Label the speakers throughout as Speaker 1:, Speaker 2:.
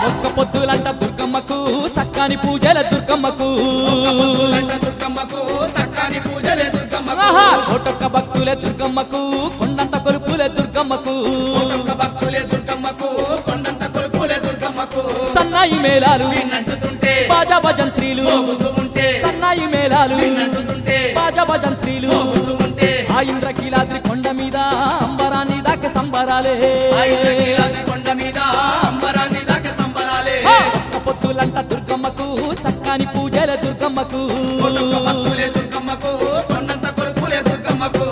Speaker 1: ఒక్క పొద్దులంట దుర్గమ్మకు సక్కాని పూజల దుర్గమ్మకు
Speaker 2: పొద్దులంట దుర్గమ్మకు సక్కాని పూజలే దుర్గమ్మకు
Speaker 1: ఆహా కోటొక్క భక్తులే దుర్గమ్మకు కొండంత కొలుపులే దుర్గమ్మకు
Speaker 2: కోటొక్క భక్తులే దుర్గమ్మకు కొండంత కొలుపులే దుర్గమ్మకు
Speaker 1: సన్నాయి మేళాలు
Speaker 2: విన్నంటుతుంటే
Speaker 1: బాజా భజంత్రీలు
Speaker 2: మోగుతూ ఉంటే
Speaker 1: సన్నాయి మేళాలు
Speaker 2: విన్నంటుతుంటే
Speaker 1: బాజా భజంత్రీలు
Speaker 2: మోగుతూ ఉంటే
Speaker 1: ఆ ఇంద్రకీలాద్రి కొండ మీద అంబరాన్ని దాకా సంబరాలే
Speaker 2: ఆ ఇంద్రకీలాద్రి కొండ మీద అంబరాన్ని దాకా సంబరాలే
Speaker 1: ఆ ఒక్క పొద్దులంట దుర్గమ్మకు సక్కాని పూజల దుర్గమ్మకు
Speaker 2: కోటొక్క భక్తులే దుర్గమ్మకు కొండంత కొలుపులే దుర్గమ్మకు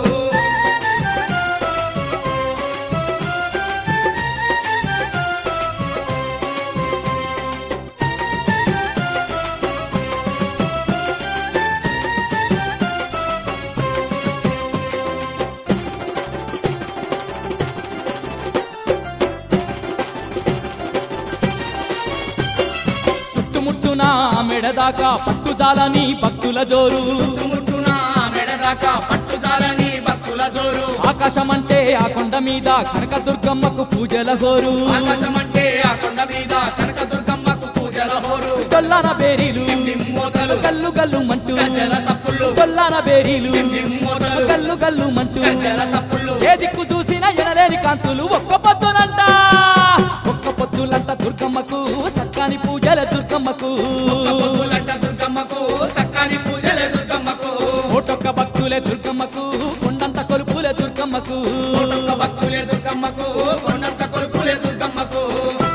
Speaker 1: చుట్టుముట్టున మెడదాకా పట్టుజాలని భక్తుల జోరు
Speaker 2: చుట్టుముట్టున మెడదాకా పట్టుజాలని భక్తుల జోరు
Speaker 1: ఆకాశమంటే ఆ కొండ మీద కనక దుర్గమ్మకు పూజల హోరు
Speaker 2: ఆకాశం అంటే ఆ కొండ మీద కనక దుర్గమ్మకు పూజల హోరు
Speaker 1: డొల్లాన బేరీలు
Speaker 2: నిమ్మోతలు
Speaker 1: గల్లు గల్లు మంటూ
Speaker 2: గజ్జల సప్పుళ్ళు
Speaker 1: డొల్లాన బేరీలు
Speaker 2: నిమ్మోతలు
Speaker 1: గల్లు గల్లు మంటూ
Speaker 2: గజ్జల సప్పుళ్ళు
Speaker 1: ఏ దిక్కు చూసినా ఎనలేని కాంతులు ఒక్క పొద్దులంట ఒక్క పొద్దులంట దుర్గమ్మకు సక్కాని పూజల దుర్గమ్మకు
Speaker 2: ఒక్క పొద్దులంట దుర్గమ్మకు సక్కాని పూజలే దుర్గమ్మకు
Speaker 1: కోటొక్క భక్తులే దుర్గమ్మకు కొండంత కొలుపులే దుర్గమ్మకు
Speaker 2: కోటొక్క భక్తులే దుర్గమ్మకు కొండంత కొలుపులే దుర్గమ్మకు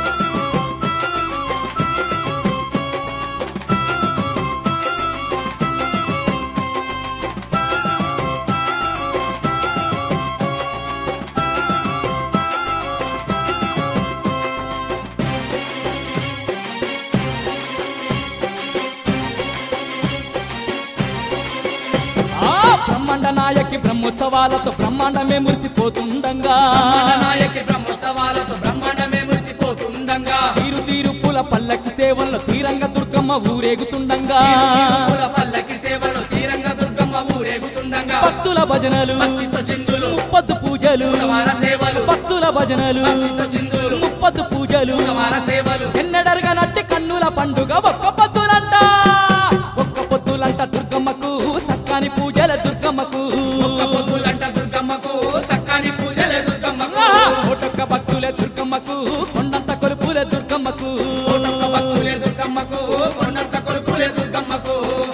Speaker 1: ఆ బ్రహ్మాండ నాయకి బ్రహ్మోత్సవాలతో బ్రహ్మాండమే మురిసిపోతుండగా
Speaker 2: బ్రహ్మాండ నాయకి బ్రహ్మోత్సవాలతో బ్రహ్మాండమే మురిసిపోతుండగా
Speaker 1: తీరు తీరు పుల పల్లకి సేవల్లో తీరంగ దుర్గమ్మ ఊరేగుతుండగా
Speaker 2: పూల పల్లకి సేవలు తీరంగ దుర్గమ్మ ఊరేగుతుండగా
Speaker 1: భక్తుల భజనలు
Speaker 2: భక్తితో చిందులు
Speaker 1: ముప్పద్దు పూజలు
Speaker 2: వార సేవలు
Speaker 1: భక్తుల భజనలు
Speaker 2: భక్తితో చిందులు
Speaker 1: ముప్పద్దు పూజలు
Speaker 2: వార సేవలు
Speaker 1: ఎన్నడరగనట్టి కన్నుల పండుగ ఒక్క పొద్దులంట ఒక్క పొద్దులంట దుర్గమ్మకు సక్కాని పూజల దుర్గమ్మకు
Speaker 2: ఒక్క పొద్దులంట దుర్గమ్మకు సక్కాని పూజలే దుర్గమ్మకు
Speaker 1: ఆహా! కోటొక్క భక్తులే దుర్గమ్మకు కొండంత కొలుపులే దుర్గమ్మకు
Speaker 2: కోటొక్క భక్తులే దుర్గమ్మకు కొండంత కొలుపులే దుర్గమ్మకు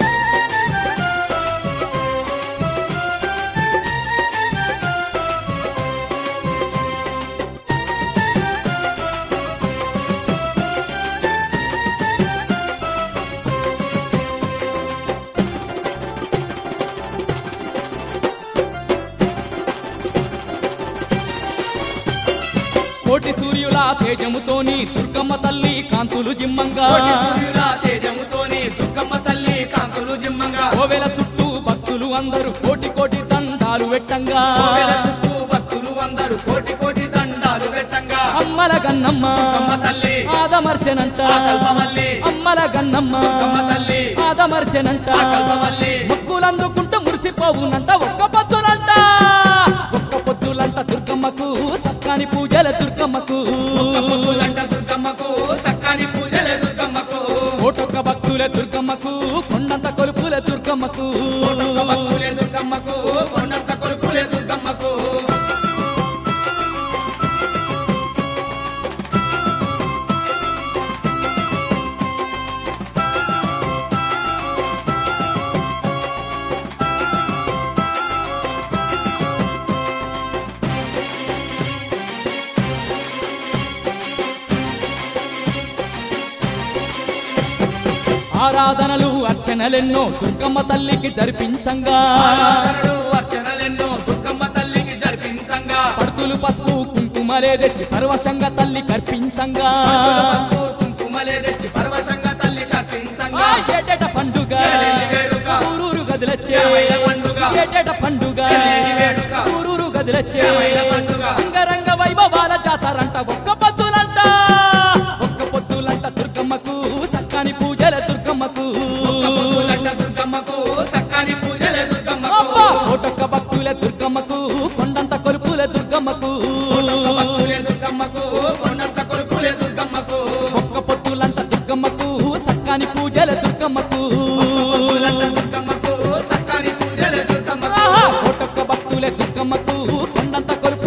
Speaker 1: కోటి సూర్యుల తేజముతోని దుర్గమ్మ తల్లి కాంతులు జిమ్మంగా
Speaker 2: కోటి సూర్యుల తేజముతోని దుర్గమ్మ తల్లి కాంతులు జిమ్మంగా
Speaker 1: కోవెల చుట్టూ భక్తులు అందరూ కోటి కోటి దండాలు వెట్టంగా
Speaker 2: కోవెల చుట్టూ భక్తులు అందరూ కోటి కోటి దండాలు పెట్టంగా
Speaker 1: అమ్మల గన్నమ్మ
Speaker 2: దుర్గమ్మ తల్లి
Speaker 1: ఆదమర్చెనంట
Speaker 2: ఆ కల్పవల్లి
Speaker 1: అమ్మల గన్నమ్మ
Speaker 2: దుర్గమ్మ తల్లి
Speaker 1: ఆదమర్చెనంట
Speaker 2: ఆ కల్పవల్లి
Speaker 1: మొక్కులందుకుంటూ మురిసిపోవునంట ఒక్క పొద్దులంట ఒక్క పొద్దులంట దుర్గమ్మకు సక్కాని పూజల దుర్గమ్మకు
Speaker 2: ఒక్క పొద్దులంట దుర్గమ్మకు సక్కాని పూజలే దుర్గమ్మకు
Speaker 1: కోటొక్క భక్తులే దుర్గమ్మకు కొండంత కొలుపులే దుర్గమ్మకు
Speaker 2: కోటొక్క భక్తులే దుర్గమ్మకు కొండంత కొలుపులే దుర్గమ్మకు
Speaker 1: ఆరాధనలు అర్చనలెన్నో దుర్గమ్మ తల్లికి జరిపించంగా
Speaker 2: ఆరాధనలు అర్చనలెన్నో దుర్గమ్మ తల్లికి జరిపించంగా
Speaker 1: పడుతులు పసుపు కుంకుమలే తెచ్చి పరవశంగా తల్లి కర్పించంగా
Speaker 2: పసుపు కుంకుమలే తెచ్చి పరవశంగా తల్లి
Speaker 1: ఆ
Speaker 2: కట్టించంగా
Speaker 1: ఏటేట పండుగ
Speaker 2: ఏలేని వేడుక.
Speaker 1: ఊరూరు గదిలొచ్చే
Speaker 2: ఏమైనా పండుగ.
Speaker 1: ఏటేట పండుగ
Speaker 2: ఏలేని వేడుక.
Speaker 1: ఊరూరు గదిలొచ్చే
Speaker 2: ఏమైనా పండుగ.
Speaker 1: అంగరంగ వైభవాల జాతరంట ఒక్క పొద్దులంట ఒక్క పొద్దులంట దుర్గమ్మకు సక్కాని పూజల దుర్గమ్మకు
Speaker 2: ఒక్క పొద్దులంట దుర్గమ్మకు సక్కాని పూజలే దుర్గమ్మకు
Speaker 1: అబ్బా! కోటొక్క భక్తులే దుర్గమ్మకు కొండంత కొలుపులే దుర్గమ్మకు
Speaker 2: కోటొక్క భక్తులే దుర్గమ్మకు కొండంత కొలుపులే దుర్గమ్మకు
Speaker 1: ఒక్క పొద్దు
Speaker 2: భక్తులంట దుర్గమ్మకు సక్కని పూజలే దుర్గమ్మకు
Speaker 1: ఆహా, కోటొక్క భక్తులే దుర్గమ్మకు కొండంత కొలుపు